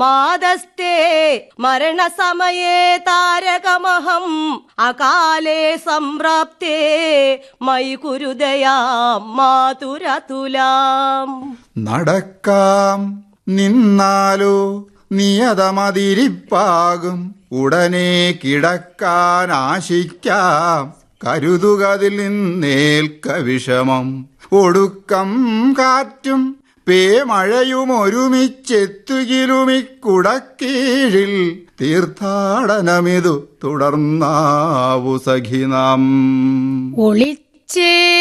പ്രമാദസ്തേ മരണസമയേ താരകമഹം അകാലേ സംപ്രാപ്തേ മയി കുരുദയാം മാതുരതുലാം നടക്കാം നിന്നാലോ നിയതമതിരിപ്പാകും ഉടനെ കിടക്കാൻ ആശിക്കാം കരുതുകതിൽ നിന്നേൽക്ക വിഷമം ഒടുക്കം കാറ്റും പേമഴയും ഒരുമിച്ചെത്തുകിലുമിക്കുടക്കീഴിൽ തീർത്ഥാടനമിതു തുടർന്നാവു സഖിനാം ഒളിച്ചേ